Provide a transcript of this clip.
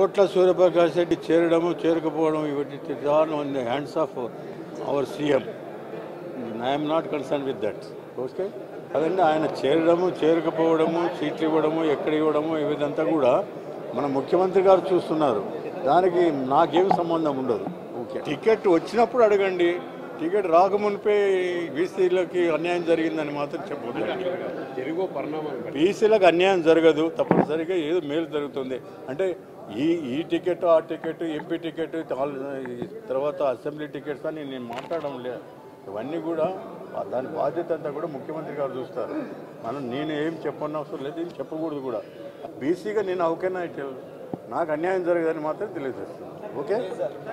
కోట్ల సూర్యప్రకాష్ రెడ్డి చేరడము చేరకపోవడం ఇవన్నీ all on the hands of our CM I'm not concern with that okay అదండి ఆయన చేరడము చేరకపోవడము సీట్లు ఇవ్వడము ఎక్కడ ఇవ్వడము ఇదంతా కూడా మన ముఖ్యమంత్రి గారు చూస్తున్నారు దానికి నాకేం సంబంధం ఉండదు ఓకే టికెట్ వచ్చినప్పుడు అడగండి టికెట్ రాకమునిపే బీసీలకి అన్యాయం జరిగిందని మాత్రం చెప్పొద్దండి తెలుగు పరిణామం బీసీలకు అన్యాయం జరగదు తప్పనిసరిగా ఏదో మేలు జరుగుతుంది అంటే ఈ ఈ టికెట్ ఆ టికెట్ ఎంపీ టికెట్ ఆల్- ఈ తర్వాత అసెంబ్లీ టికెట్స్ అని నేను మాట్లాడడం లేదు ఇవన్నీ కూడా ఆ- దాని బాధ్యత అంతా కూడా ముఖ్యమంత్రి గారు చూస్తారు మనం నేను ఏం చెప్పన్న అవసరం లేదు ఏం చెప్పకూడదు కూడా బీసీగా నేను అవుకైనా నాకు అన్యాయం జరగదని మాత్రం తెలియజేస్తాను ఓకే